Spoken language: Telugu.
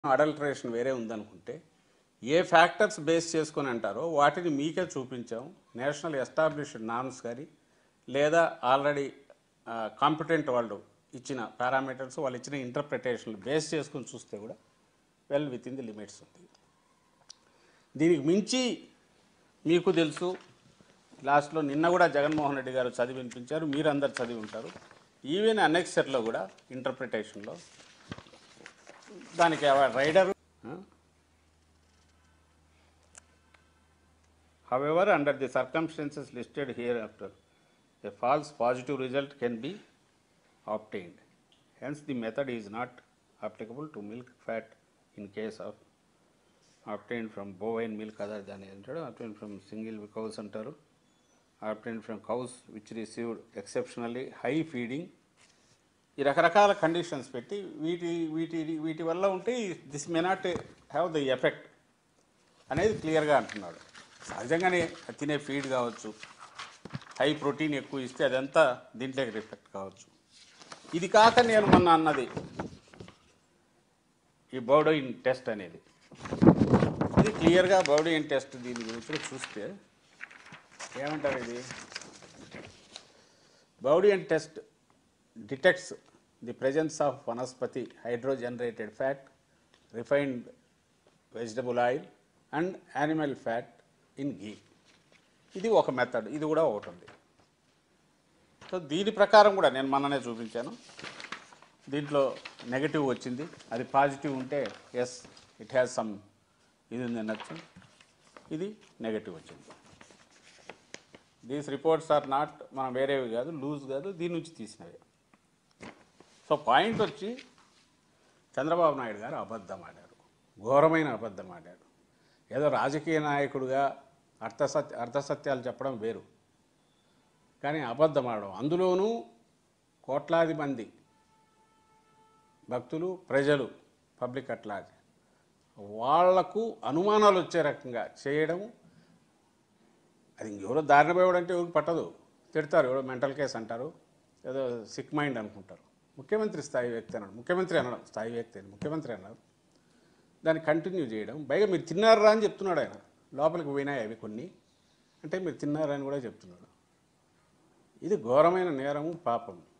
అడల్టరేషన్ వేరే ఉందనుకుంటే ఏ ఫ్యాక్టర్స్ బేస్ చేసుకొని అంటారో వాటిని మీకే చూపించాం నేషనల్ ఎస్టాబ్లిష్డ్ నార్మ్స్ కానీ లేదా ఆల్రెడీ కాంపిటెంట్ వాళ్ళు ఇచ్చిన పారామీటర్స్ వాళ్ళు ఇచ్చిన ఇంటర్ప్రిటేషన్లు బేస్ చేసుకొని చూస్తే కూడా well within the limits ఉంది దీనికి మించి మీకు తెలుసు లాస్ట్లో నిన్న కూడా జగన్మోహన్ రెడ్డి గారు చదివి వినిపించారు మీరందరు చదివి ఉంటారు ఈవెన్ అనెక్సర్లో కూడా ఇంటర్ప్రిటేషన్లో దానికి rider However, under the circumstances listed hereafter, a false positive result can be obtained. Hence, the method is not applicable to milk fat in case of obtained from bovine milk other than అంటాడు obtained from single cows అంటారు obtained from cows which received exceptionally high feeding ఈ రకరకాల కండిషన్స్ పెట్టి వీటి వీటి వీటి వల్ల ఉంటే this may not have the effect అనేది క్లియర్గా అంటున్నాడు సహజంగానే తినే ఫీడ్ కావచ్చు హై ప్రోటీన్ ఎక్కువ ఇస్తే అదంతా దీంట్లోకి రిఫ్లెక్ట్ కావచ్చు ఇది కాక నేను మొన్న అన్నది ఈ బౌడోయిన్ టెస్ట్ అనేది ఇది క్లియర్గా బౌడోయిన్ టెస్ట్ దీని గురించి కూడా చూస్తే ఏమంటారు ఇది Baudouin test detects the presence of vanaspati hydrogenated fat refined vegetable oil and animal fat in ghee ఇది ఒక మెథడ్ ఇది కూడా ఒకటి ఉంది సో దీని ప్రకారం కూడా నేను మొన్ననే చూపించాను దీంట్లో నెగటివ్ వచ్చింది అది పాజిటివ్ ఉంటే ఎస్ ఇట్ హ్యాస్ సమ్ ఇది ఉంది అనొచ్చు ఇది నెగటివ్ వచ్చింది దీస్ రిపోర్ట్స్ ఆర్ నాట్ మనం వేరేవి కాదు లూజ్ కాదు దీని నుంచి తీసినవి సో పాయింట్ వచ్చి చంద్రబాబు నాయుడు గారు అబద్ధం ఆడారు ఘోరమైన అబద్ధం ఆడారు ఏదో రాజకీయ నాయకుడిగా అర్థసత్య అర్థసత్యాలు చెప్పడం వేరు కానీ అబద్ధం ఆడడం అందులోనూ కోట్లాది మంది భక్తులు ప్రజలు పబ్లిక్ అట్లాజ్ వాళ్లకు అనుమానాలు వచ్చే రకంగా చేయడం అది ఎవరో దారిన పోయడం అంటే ఎవరికి పట్టదు తిడతారు ఎవరో మెంటల్ కేసు అంటారు ఏదో సిక్ మైండ్ అనుకుంటారు ముఖ్యమంత్రి స్థాయి వ్యక్తి అన్నాడు ముఖ్యమంత్రి అనడం స్థాయి వ్యక్తి అని ముఖ్యమంత్రి అన్నారు దాన్ని కంటిన్యూ చేయడం పైగా మీరు తిన్నారా అని చెప్తున్నాడు ఆయన లోపలికి పోయినాయి అవి కొన్ని అంటే మీరు తిన్నారా అని కూడా చెప్తున్నాడు ఇది ఘోరమైన నేరము పాపం